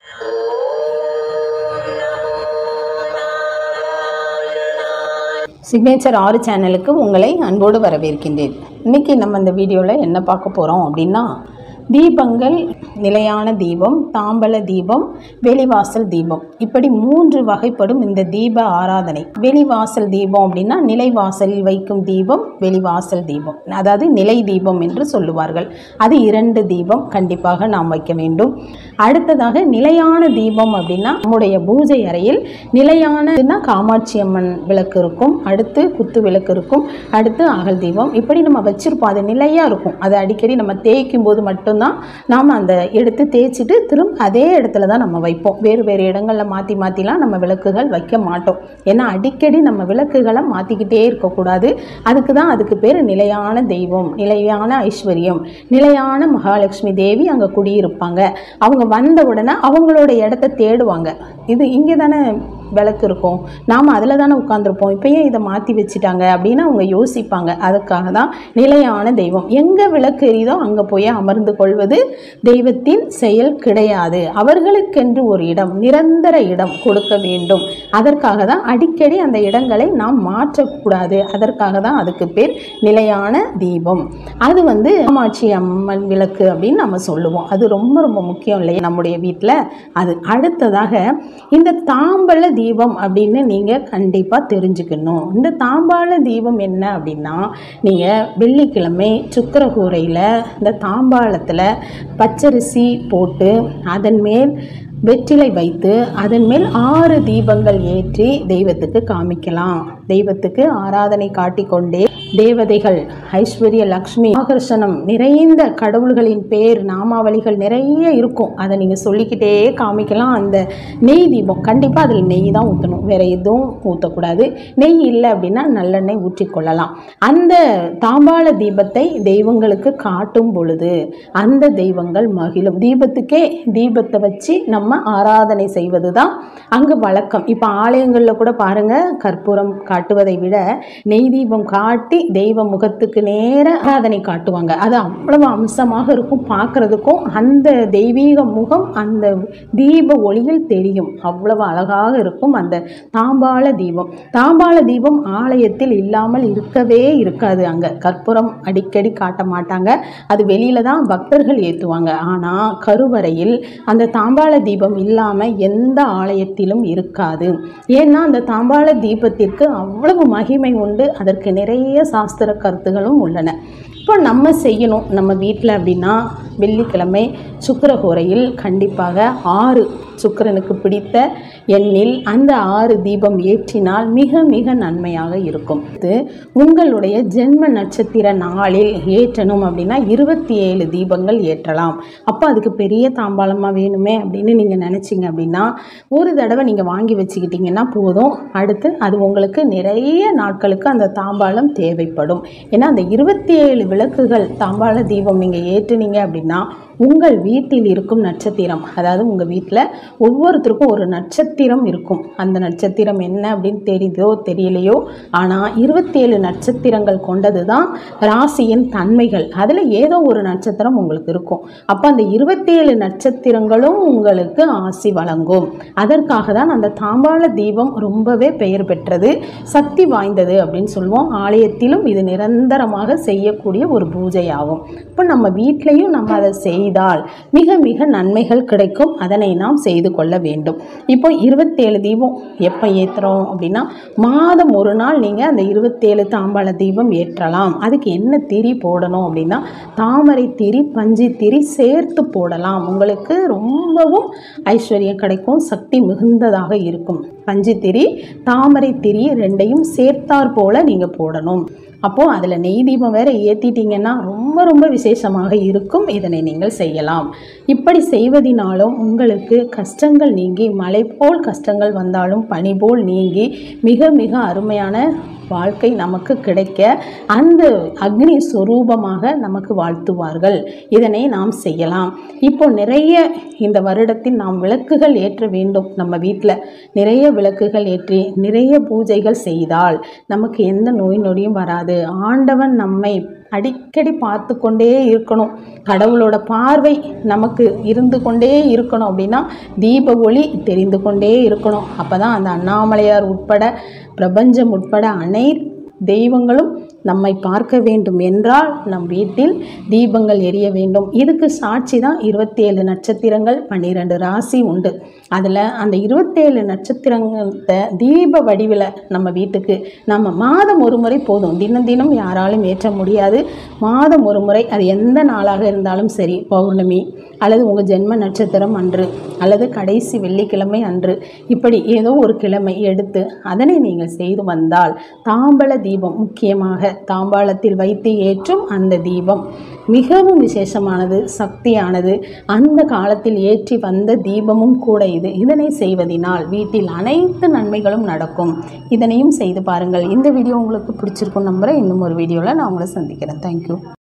signature ஆறு சேனலுக்கு உங்களை அன்போடு வரவேற்கின்றேன் இன்னைக்கு நம்ம இந்த வீடியோவில் என்ன பார்க்க போகிறோம் அப்படின்னா தீபங்கள் நிலையான தீபம் தாம்பல தீபம் வெளிவாசல் தீபம் இப்படி மூன்று வகைப்படும் இந்த தீப ஆராதனை வெளிவாசல் தீபம் அப்படின்னா நிலைவாசலில் வைக்கும் தீபம் வெளிவாசல் தீபம் அதாவது நிலை தீபம் என்று சொல்லுவார்கள் அது இரண்டு தீபம் கண்டிப்பாக நாம் வைக்க வேண்டும் அடுத்ததாக நிலையான தீபம் அப்படின்னா நம்முடைய பூஜை அறையில் நிலையானதுன்னா காமாட்சி அம்மன் விளக்கு இருக்கும் அடுத்து குத்து விளக்கு இருக்கும் அடுத்து அகல் தீபம் இப்படி நம்ம வச்சிருப்போம் அது நிலையாக இருக்கும் அது அடிக்கடி நம்ம தேய்க்கும் போது மட்டும்தான் நாம் அந்த எடுத்து தேய்ச்சிட்டு திரும்ப அதே இடத்துல தான் நம்ம வைப்போம் வேறு வேறு இடங்களில் மாற்றி மாற்றிலாம் நம்ம விளக்குகள் வைக்க மாட்டோம் ஏன்னா அடிக்கடி நம்ம விளக்குகளை மாற்றிக்கிட்டே இருக்கக்கூடாது அதுக்கு தான் அதுக்கு பேர் நிலையான தெய்வம் நிலையான ஐஸ்வர்யம் நிலையான மகாலட்சுமி தேவி அங்கே குடியிருப்பாங்க அவங்க வந்த உடனே அவங்களோட இடத்த தேடுவாங்க இது இங்கே தானே விளக்கு இருக்கும் நாம் அதில் தானே உட்காந்துருப்போம் இப்போ ஏன் இதை மாற்றி வச்சுட்டாங்க அப்படின்னு அவங்க யோசிப்பாங்க அதுக்காக தான் நிலையான தெய்வம் எங்கே விளக்கு எரியுதோ அங்கே போய் அமர்ந்து கொள்வது தெய்வத்தின் செயல் கிடையாது அவர்களுக்கென்று ஒரு இடம் நிரந்தர இடம் கொடுக்க வேண்டும் அதற்காக தான் அடிக்கடி அந்த இடங்களை நாம் மாற்றக்கூடாது அதற்காக தான் அதுக்கு பேர் நிலையான தீபம் அது வந்து காமாட்சி அம்மன் விளக்கு அப்படின்னு நம்ம சொல்லுவோம் அது ரொம்ப ரொம்ப முக்கியம் இல்லையா நம்முடைய வீட்டில் அது அடுத்ததாக இந்த தாம்பல தீபம் அப்படின்னு நீங்கள் கண்டிப்பாக தெரிஞ்சுக்கணும் இந்த தாம்பாள தீபம் என்ன அப்படின்னா நீங்கள் வெள்ளிக்கிழமை சுக்கரகூரையில் இந்த தாம்பாளத்தில் பச்சரிசி போட்டு அதன் மேல் வெற்றிலை வைத்து அதன் மேல் ஆறு தீபங்கள் ஏற்றி தெய்வத்துக்கு காமிக்கலாம் தெய்வத்துக்கு ஆராதனை காட்டிக்கொண்டே தேவதைகள் ஐஸ்வர்ய லக்ஷ்மி ஆகர்ஷணம் நிறைந்த கடவுள்களின் பேர் நாமாவளிகள் நிறைய இருக்கும் அதை நீங்கள் சொல்லிக்கிட்டே காமிக்கலாம் அந்த நெய் தீபம் கண்டிப்பாக அதில் நெய் தான் ஊற்றணும் வேறு எதுவும் ஊற்றக்கூடாது நெய் இல்லை அப்படின்னா நல்லெண்ணெய் ஊற்றிக்கொள்ளலாம் அந்த தாம்பாள தீபத்தை தெய்வங்களுக்கு காட்டும் பொழுது அந்த தெய்வங்கள் மகிழும் தீபத்துக்கே தீபத்தை வச்சு நம்ம ஆராதனை செய்வது தான் அங்கு வழக்கம் இப்போ ஆலயங்களில் கூட பாருங்கள் கற்பூரம் காட்டுவதை விட நெய் தீபம் காட்டி தெய்வ முகத்துக்கு நேர ஆராதனை காட்டுவாங்க அது அவ்வளவு அம்சமாக இருக்கும் பார்க்குறதுக்கும் அந்த தெய்வீக முகம் அந்த தீப ஒளியில் தெரியும் அவ்வளவு அழகாக இருக்கும் அந்த தாம்பாள தீபம் தாம்பாள தீபம் ஆலயத்தில் இல்லாமல் இருக்கவே இருக்காது அங்கே கற்பூரம் அடிக்கடி காட்ட மாட்டாங்க அது வெளியில தான் பக்தர்கள் ஏற்றுவாங்க ஆனால் கருவறையில் அந்த தாம்பாள தீபம் இல்லாமல் எந்த ஆலயத்திலும் இருக்காது ஏன்னா அந்த தாம்பாள தீபத்திற்கு அவ்வளவு மகிமை உண்டு அதற்கு நிறைய சாஸ்திர கருத்துகளும் உள்ளன இப்போ நம்ம செய்யணும் நம்ம வீட்டில் அப்படின்னா வெள்ளிக்கிழமை சுக்கரஹோரையில் கண்டிப்பாக ஆறு சுக்கிரனுக்கு பிடித்த எண்ணில் அந்த ஆறு தீபம் ஏற்றினால் மிக மிக நன்மையாக இருக்கும் இது உங்களுடைய ஜென்ம நட்சத்திர நாளில் ஏற்றணும் அப்படின்னா இருபத்தி ஏழு தீபங்கள் ஏற்றலாம் அப்போ அதுக்கு பெரிய தாம்பாளமாக வேணுமே அப்படின்னு நீங்கள் நினச்சிங்க அப்படின்னா ஒரு தடவை நீங்கள் வாங்கி வச்சுக்கிட்டிங்கன்னா போதும் அடுத்து அது உங்களுக்கு நிறைய நாட்களுக்கு அந்த தாம்பாளம் தேவைப்படும் ஏன்னா அந்த இருபத்தி ஏழு விளக்குகள் தாம்பாள தீபம் நீங்கள் ஏற்றுனீங்க அப்படின்னா உங்கள் வீட்டில் இருக்கும் நட்சத்திரம் அதாவது உங்கள் வீட்டில் ஒவ்வொருத்தருக்கும் ஒரு நட்சத்திரம் இருக்கும் அந்த நட்சத்திரம் என்ன அப்படின்னு தெரியுதோ தெரியலையோ ஆனால் இருபத்தேழு நட்சத்திரங்கள் கொண்டது தான் ராசியின் தன்மைகள் அதில் ஏதோ ஒரு நட்சத்திரம் உங்களுக்கு இருக்கும் அப்போ அந்த இருபத்தேழு நட்சத்திரங்களும் உங்களுக்கு ஆசி வழங்கும் அதற்காக தான் அந்த தாம்பாள தீபம் ரொம்பவே பெயர் பெற்றது சக்தி வாய்ந்தது அப்படின்னு சொல்லுவோம் ஆலயத்திலும் இது நிரந்தரமாக செய்யக்கூடிய ஒரு பூஜை ஆகும் இப்போ நம்ம வீட்லேயும் நம்ம அதை செய்தால் மிக மிக நன்மைகள் கிடைக்கும் அதனை நாம் செய்து கொள்ள வேண்டும் இப்போ இருபத்தேழு தீபம் எப்போ ஏற்றுறோம் அப்படின்னா மாதம் ஒரு நாள் நீங்கள் அந்த இருபத்தேழு தாம்பாள தீபம் ஏற்றலாம் அதுக்கு என்ன திரி போடணும் அப்படின்னா தாமரை திரி பஞ்சு திரி சேர்த்து போடலாம் உங்களுக்கு ரொம்பவும் ஐஸ்வர்யம் கிடைக்கும் சக்தி மிகுந்ததாக இருக்கும் பஞ்சு திரி தாமரை திரி ரெண்டையும் சேர்த்தாற் போல நீங்கள் போடணும் அப்போது அதில் நெய் தீபம் வேற ஏற்றிட்டீங்கன்னா ரொம்ப ரொம்ப விசேஷமாக இருக்கும் இதனை நீங்கள் செய்யலாம் இப்படி செய்வதினாலும் உங்களுக்கு கஷ்டங்கள் நீங்கி மலை போல் கஷ்டங்கள் வந்தாலும் பனி போல் நீங்கி மிக மிக அருமையான வாழ்க்கை நமக்கு கிடைக்க அந்த அக்னி சொரூபமாக நமக்கு வாழ்த்துவார்கள் இதனை நாம் செய்யலாம் இப்போ நிறைய இந்த வருடத்தில் நாம் விளக்குகள் ஏற்ற வேண்டும் நம்ம வீட்டில் நிறைய விளக்குகள் ஏற்றி நிறைய பூஜைகள் செய்தால் நமக்கு எந்த நோய் நொடியும் வராது ஆண்டவன் நம்மை அடிக்கடி பார்த்து கொண்டே இருக்கணும் கடவுளோட பார்வை நமக்கு இருந்து கொண்டே இருக்கணும் அப்படின்னா தீப ஒளி தெரிந்து கொண்டே இருக்கணும் அப்போ தான் அந்த அண்ணாமலையார் உட்பட பிரபஞ்சம் உட்பட அனைத்து தெய்வங்களும் நம்மை பார்க்க வேண்டும் என்றால் நம் வீட்டில் தீபங்கள் எரிய வேண்டும் இதுக்கு சாட்சி தான் இருபத்தி ஏழு நட்சத்திரங்கள் பன்னிரெண்டு ராசி உண்டு அதில் அந்த இருபத்தேழு நட்சத்திரத்தை தீப வடிவில் நம்ம வீட்டுக்கு நம்ம மாதம் ஒரு முறை போதும் தினம் தினம் யாராலும் ஏற்ற முடியாது மாதம் ஒரு முறை அது எந்த நாளாக இருந்தாலும் சரி பௌர்ணமி அல்லது உங்கள் ஜென்ம நட்சத்திரம் அன்று அல்லது கடைசி வெள்ளிக்கிழமை அன்று இப்படி ஏதோ ஒரு கிழமை எடுத்து அதனை நீங்கள் செய்து வந்தால் தாம்பல தீபம் முக்கியமாக தாம்பாளத்தில் வைத்து ஏற்றும் அந்த தீபம் மிகவும் விசேஷமானது சக்தியானது அந்த காலத்தில் ஏற்றி வந்த தீபமும் கூட இது இதனை செய்வதினால் வீட்டில் அனைத்து நன்மைகளும் நடக்கும் இதனையும் செய்து பாருங்கள் இந்த வீடியோ உங்களுக்கு பிடிச்சிருக்கும் நம்புகிறேன் இன்னும் ஒரு வீடியோவில் நான் உங்களை சந்திக்கிறேன் தேங்க்யூ